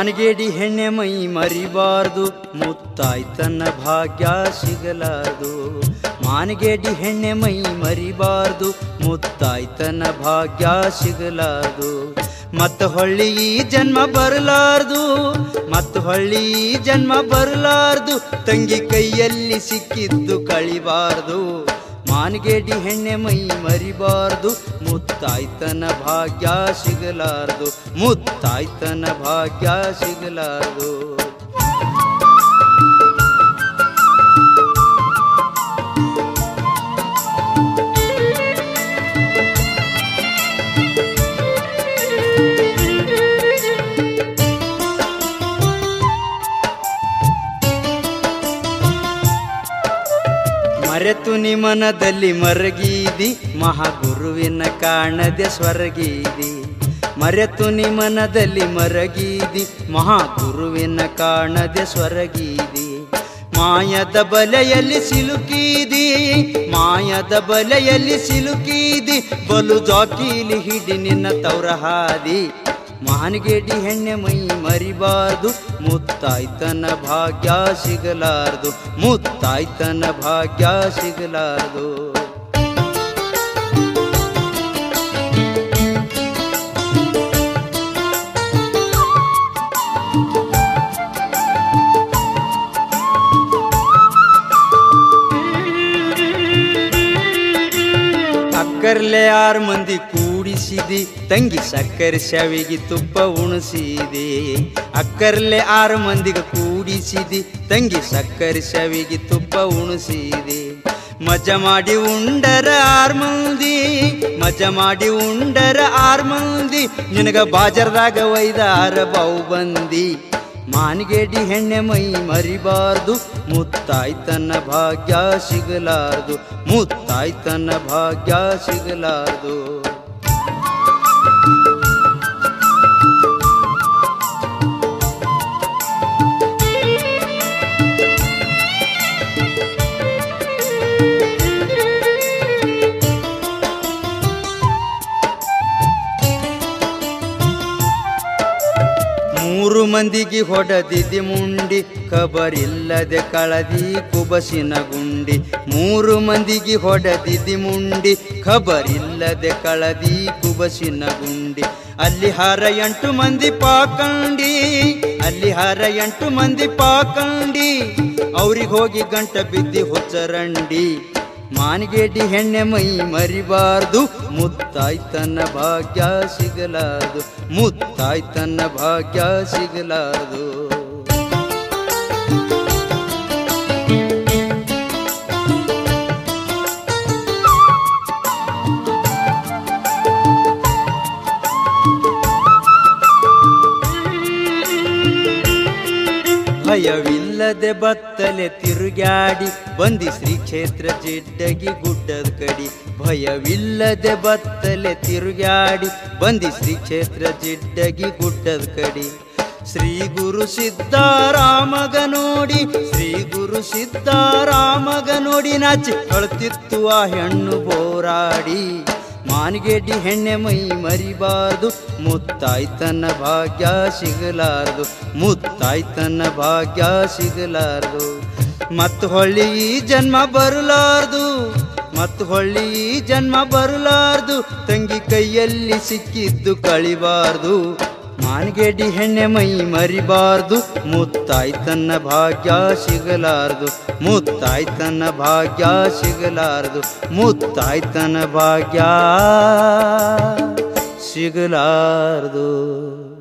ಮಾನ್ಗೇಡಿ ಹೆಣ್ಣೆ ಮೈ ಮರಿಬಾರ್ದು ಮುತ್ತಾಯ್ತನ್ನ ಭಾಗ್ಯ ಸಿಗಲಾರ್ದು ಮಾನ್ಗೇಡಿ ಹೆಣ್ಣೆ ಮೈ ಮರಿಬಾರ್ದು ಮುತ್ತಾಯ್ತನ ಭಾಗ್ಯ ಸಿಗಲಾರ್ದು ಮತ್ತ ಹೊಳ್ಳಿ ಈ ಜನ್ಮ ಬರಲಾರ್ದು ಮತ್ತ ಹೊಳ್ಳಿ ಈ ಜನ್ಮ ಬರಲಾರ್ದು ತಂಗಿ ಕೈಯಲ್ಲಿ ಸಿಕ್ಕಿದ್ದು ಕಳಿಬಾರ್ದು ಮಾನ್ಗೇಡಿ ಹೆಣ್ಣೆ ಮೈ ಮರಿಬಾರ್ದು ಮುತ್ತಾಯ್ತನ ಭಾಗ್ಯ ಸಿಗಲಾರ್ದು ಮುತ್ತಾಯ್ತನ ಭಾಗ್ಯ ಸಿಗಲಾರ್ದು ಮರೆತು ನಿಮನದಲ್ಲಿ ಮರಗೀದಿ ಮಹಾಗುರುವಿನ ಕಾಣದೆ ಸ್ವರ್ಗೀದಿ ಮರೆತು ನಿಮನದಲ್ಲಿ ಮರಗೀದಿ ಮಹಾಗುರುವಿನ ಕಾಣದೆ ಸ್ವರ್ಗೀದಿ ಮಾಯದ ಬಲೆಯಲ್ಲಿ ಸಿಲುಕೀದಿ ಮಾಯದ ಬಲೆಯಲ್ಲಿ ಸಿಲುಕೀದಿ ಬಲು ಜಾಕೀಲಿ ಹಿಡಿ ನಿನ್ನ ತೌರ ಹಾದಿ ಮಾನ್ಗೇಡಿ ಹೆಣ್ಣೆ ಮೈ ಮರಿಬಾರ್ದು ಮುತ್ತಾಯ್ತನ ಭಾಗ್ಯ ಸಿಗಲಾರ್ದು ಮುತ್ತಾಯ್ತನ ಭಾಗ್ಯ ಸಿಗಲಾರ್ದು ಅಕ್ಕರ್ಲೆ ಆರು ಮಂದಿ ಕೂಡಿಸಿದಿ ತಂಗಿ ಸಕ್ಕರೆ ಶವಿಗೆ ತುಪ್ಪ ಉಣಿಸಿದಿ ಅಕ್ಕರ್ಲೆ ಆರು ಮಂದಿಗೆ ಕೂಡಿಸಿದಿ ತಂಗಿ ಸಕ್ಕರೆ ಶವಿಗೆ ತುಪ್ಪ ಉಣಿಸಿದಿ ಮಜ ಮಾಡಿ ಉಂಡರ ಆರ್ ಮಂದಿ ಮಜ ಮಾಡಿ ಉಂಡರ ಆರ್ ಮಂದಿ ನಿನಗ ಬಾಜರ್ದಾಗ ಒಯ್ದಾರ ಬಾವು ಬಂದಿ ಮಾನ್ಗೇಡಿ ಹೆಣ್ಣೆ ಮೈ ಮರಿಬಾರ್ದು ಮುತ್ತಾಯ್ತನ ಭಾಗ್ಯ ಸಿಗಲಾರ್ದು ಮುತ್ತಾಯ್ತನ ಭಾಗ್ಯ ಸಿಗಲಾರ್ದು ಮೂರು ಮಂದಿಗೆ ಹೊಡೆದಿದ್ದಿ ಮುಂಡಿ ಖಬರಿಲ್ಲದೆ ಕಳದಿ ಕುಬಸಿನ ಗುಂಡಿ ಮೂರು ಮಂದಿಗೆ ಹೊಡೆದಿದ್ದಿ ಮುಂಡಿ ಖಬರಿಲ್ಲದೆ ಕಳದಿ ಕುಬಸಿನ ಗುಂಡಿ ಅಲ್ಲಿ ಹಾರ ಎಂಟು ಮಂದಿ ಪಾಕಂಡಿ ಅಲ್ಲಿ ಹಾರ ಎಂಟು ಮಂದಿ ಪಾಕಂಡಿ ಅವ್ರಿಗೆ ಹೋಗಿ ಗಂಟ ಬಿದ್ದಿ ಹೊಚ್ಚರಂಡಿ ಮಾನ್ಗೇಡಿ ಹೆಣ್ಣೆ ಮೈ ಮರಿಬಾರ್ದು ಮುತ್ತಾಯ್ತನ ಭಾಗ್ಯ ಸಿಗಲಾರ್ದು ಮುತ್ತಾಯ್ತನ ಭಾಗ್ಯ ಸಿಗಲಾರ್ದು ಭಯವಿಲ್ಲದೆ ಬತ್ತಲೆ ತಿರುಗಾಡಿ ಬಂದಿ ಶ್ರೀ ಕ್ಷೇತ್ರ ಜಿಡ್ಡಗಿ ಗುಡ್ಡದ ಕಡಿ ಭಯವಿಲ್ಲದೆ ಬತ್ತಲೆ ತಿರುಗಾಡಿ ಬಂದಿ ಶ್ರೀ ಕ್ಷೇತ್ರ ಜಿಡ್ಡಗಿ ಗುಡ್ಡದ ಕಡಿ ಶ್ರೀ ಗುರು ಸಿದ್ಧಾರಾಮಗ ನೋಡಿ ಶ್ರೀ ಗುರು ಸಿದ್ಧಾರಾಮಗ ನೋಡಿ ನಾಚಿ ಕಳ್ತಿತ್ತು ಆ ಹೆಣ್ಣು ಬೋರಾಡಿ ಮಾನ್ಗೇಡಿ ಹೆಣ್ಣೆ ಮೈ ಮರಿಬಾರ್ದು ಮುತ್ತಾಯ್ತನ ಭಾಗ್ಯ ಸಿಗಲಾರ್ದು ಮುತ್ತಾಯ್ತನ ಭಾಗ್ಯ ಸಿಗಲಾರ್ದು ಮತ್ ಹೊಳ್ಳಿ ಈ ಜನ್ಮ ಬರಲಾರ್ದು ಮತ್ ಹೊಳ್ಳಿ ಈ ಜನ್ಮ ಬರಲಾರ್ದು ತಂಗಿ ಕೈಯಲ್ಲಿ ಸಿಕ್ಕಿದ್ದು ಕಳಿಬಾರ್ದು ಮಾನ್ಗೇಡಿ ಹೆಣ್ಣೆ ಮೈ ಮರಿಬಾರ್ದು ಮುತ್ತಾಯ್ತನ್ನ ಭಾಗ್ಯ ಸಿಗಲಾರ್ದು ಮುತ್ತಾಯ್ತನ್ನ ಭಾಗ್ಯ ಸಿಗಲಾರ್ದು ಮುತ್ತಾಯ್ತನ ಭಾಗ್ಯ ಸಿಗಲಾರ್ದು